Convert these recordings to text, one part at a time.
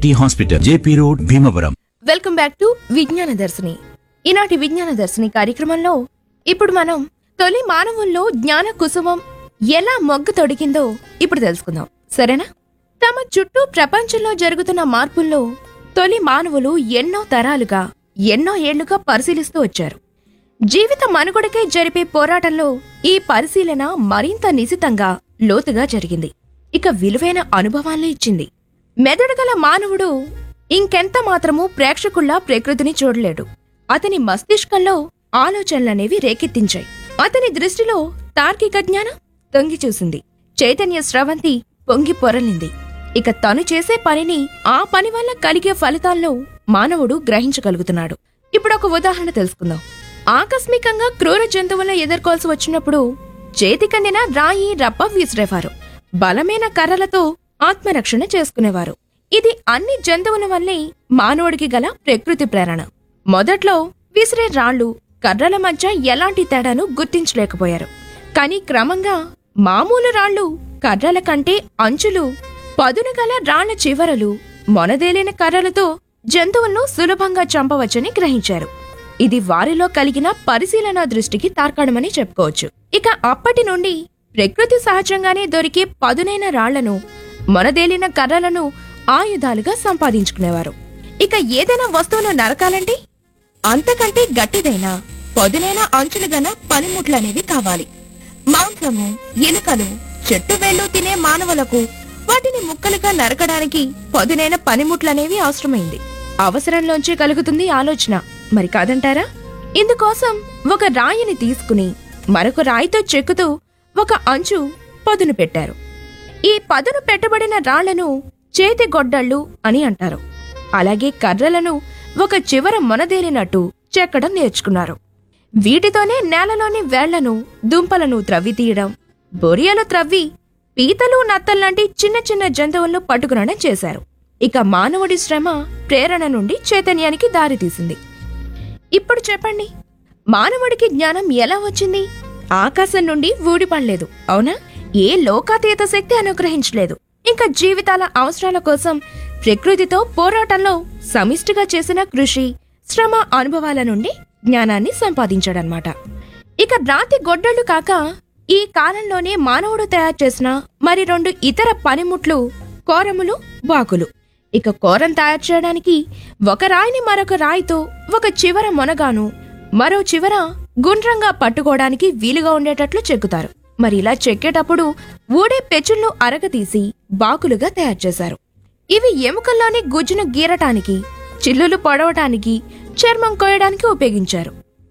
speciality hospital JP road Bhimavaram welcome back to Vignana Darshini ఈనాటి విజ్ఞాన దర్శిని కార్యక్రమంలో ఇప్పుడు మనం తొలి మానవుల్లో జ్ఞాన కుసుమం ఎలా మొగ్గు తొడిగిందో ఇప్పుడు తెలుసుకుందాం సరేనా తమ చుట్టూ ప్రపంచంలో జరుగుతున్న మార్పుల్లో తొలి మానవులు ఎన్నో తరాలుగా ఎన్నో ఏళ్లుగా పరిశీలిస్తూ వచ్చారు జీవిత మనుగడకై జరిపే పోరాటంలో ఈ పరిశీలన మరింత నిశితంగా లోతుగా జరిగింది ఇక విలువైన అనుభవాల్ని ఇచ్చింది మెదడుగల మానవుడు ఇంకెంత మాత్రమూ ప్రేక్షకుల్లా ప్రకృతిని చూడలేడు అతని మస్తిష్కంలో ఆలోచనలనేవి రేకెత్తించాయి అతని దృష్టిలో తార్కిక జ్ఞానం తొంగి చూసింది చైతన్య స్రవంతి పొంగి పొరలింది ఇక తను చేసే పనిని ఆ పని వల్ల కలిగే ఫలితాలను మానవుడు గ్రహించగలుగుతున్నాడు ఇప్పుడు ఒక ఉదాహరణ తెలుసుకుందాం ఆకస్మికంగా క్రూర జంతువులను ఎదుర్కోవాల్సి వచ్చినప్పుడు చేతికందిన రాయి రప్ప విసిరేవారు బలమైన కర్రలతో ఆత్మరక్షణ చేసుకునేవారు ఇది అన్ని జంతువుల వల్లే మానవుడికి గల ప్రకృతి ప్రేరణ మొదట్లో విసిరే రాళ్లు కర్రల మధ్య ఎలాంటి తేడాను గుర్తించలేకపోయారు కానీ క్రమంగా మామూలు రాళ్లు కర్రల కంటే అంచులు పదును గల రాళ్ల చివరలు మొనదేలిన కర్రలతో జంతువులను సులభంగా చంపవచ్చని గ్రహించారు ఇది వారిలో కలిగిన పరిశీలన దృష్టికి తార్కాణమని చెప్పుకోవచ్చు ఇక అప్పటి నుండి ప్రకృతి సహజంగానే దొరికే పదునైన రాళ్లను మొనదేలిన కర్రలను ఆయుధాలుగా సంపాదించుకునేవారు ఇక ఏదైనా వస్తువును నరకాలంటే అంతకంటే గట్టిదైన పదునైన అంచులు గల పనిముట్లనేవి కావాలి మాంసము ఎలుకలు చెట్టు వేళ్ళు తినే మానవులకు వాటిని ముక్కలుగా నరకడానికి పదునైన పనిముట్లనేవి అవసరమైంది అవసరంలోంచి కలుగుతుంది ఆలోచన మరి కాదంటారా ఇందుకోసం ఒక రాయిని తీసుకుని మరొక రాయితో చెక్కుతూ ఒక అంచు పదును పెట్టారు ఈ పదును పెట్టబడిన రాళ్లను చేతి గొడ్డళ్ళు అని అంటారు అలాగే కర్రలను ఒక చివర మొనదేలినట్టు చెక్కడం నేర్చుకున్నారు వీటితోనే నేలలోని వేళ్లను దుంపలను త్రవ్వి తీయడం బొరియలు త్రవ్వి పీతలు నత్తల్లాంటి చిన్న చిన్న జంతువులను పట్టుకునడం చేశారు ఇక మానవుడి శ్రమ ప్రేరణ నుండి చైతన్యానికి దారితీసింది ఇప్పుడు చెప్పండి మానవుడికి జ్ఞానం ఎలా వచ్చింది ఆకాశం నుండి ఊడిపడలేదు అవునా ఏ లోకాతీత శక్తి అనుగ్రహించలేదు ఇంకా జీవితాల అవసరాల కోసం ప్రకృతితో పోరాటంలో సమిష్టిగా చేసిన కృషి శ్రమ అనుభవాల నుండి జ్ఞానాన్ని సంపాదించాడనమాట ఇక రాతి గొడ్డళ్ళు కాక ఈ కాలంలోనే మానవుడు తయారు చేసిన మరి రెండు ఇతర పనిముట్లు కోరములు బాకులు ఇక కోరం తయారు చేయడానికి ఒక రాయిని మరొక రాయితో ఒక చివర మొనగాను మరో చివర గుండ్రంగా పట్టుకోవడానికి వీలుగా ఉండేటట్లు చెక్కుతారు మరి ఇలా చెక్కేటప్పుడు ఊడే పెచులను అరగతీసి బాకులుగా తయారు చేశారు ఇవి ఎముకల్లోని గుజ్జును గీరటానికి చిల్లులు పొడవటానికి చర్మం కోయడానికి ఉపయోగించారు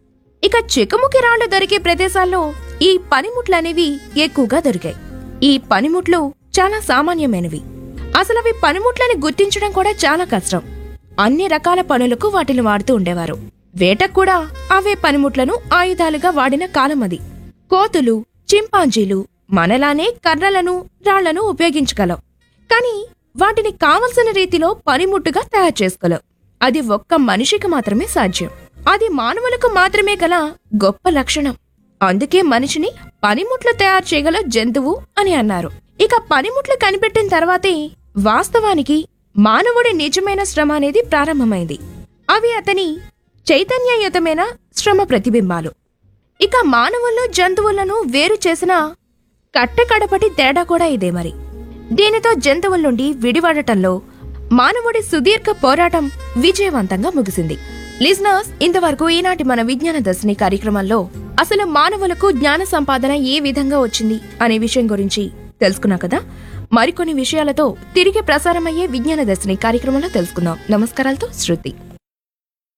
ఇక చెకుముకి రాళ్లు దొరికే ప్రదేశాల్లో ఈ పనిముట్లనేవి ఎక్కువగా దొరికాయి ఈ పనిముట్లు చాలా సామాన్యమైనవి అసలు అవి పనిముట్లని గుర్తించడం కూడా చాలా కష్టం అన్ని రకాల పనులకు వాటిని వాడుతూ ఉండేవారు వేటకు కూడా అవే పనిముట్లను ఆయుధాలుగా వాడిన కాలం అది కోతులు చింపాంజీలు మనలానే కర్రలను రాళ్లను ఉపయోగించగలవు కానీ వాటిని కావలసిన రీతిలో పనిముట్టుగా తయారు చేసుకోలేవు అది ఒక్క మనిషికి మాత్రమే సాధ్యం అది మానవులకు మాత్రమే గల గొప్ప లక్షణం అందుకే మనిషిని పనిముట్లు తయారు చేయగల జంతువు అని అన్నారు ఇక పనిముట్లు కనిపెట్టిన తర్వాతే వాస్తవానికి మానవుడి నిజమైన శ్రమ అనేది ప్రారంభమైంది అవి అతని చైతన్యయుతమైన శ్రమ ప్రతిబింబాలు ఇక మానవుల్లో జంతువులను వేరు చేసిన కట్టకడపటి తేడా కూడా ఇదే మరి దీనితో జంతువుల నుండి విడివడటంలో మానవుడి సుదీర్ఘ పోరాటం విజయవంతంగా ముగిసింది లిజనర్స్ ఇంతవరకు ఈనాటి మన విజ్ఞాన దర్శిని కార్యక్రమంలో అసలు మానవులకు జ్ఞాన సంపాదన ఏ విధంగా వచ్చింది అనే విషయం గురించి తెలుసుకున్నాం కదా మరికొన్ని విషయాలతో తిరిగి ప్రసారమయ్యే విజ్ఞాన దర్శిని కార్యక్రమంలో తెలుసుకుందాం నమస్కారాలతో శృతి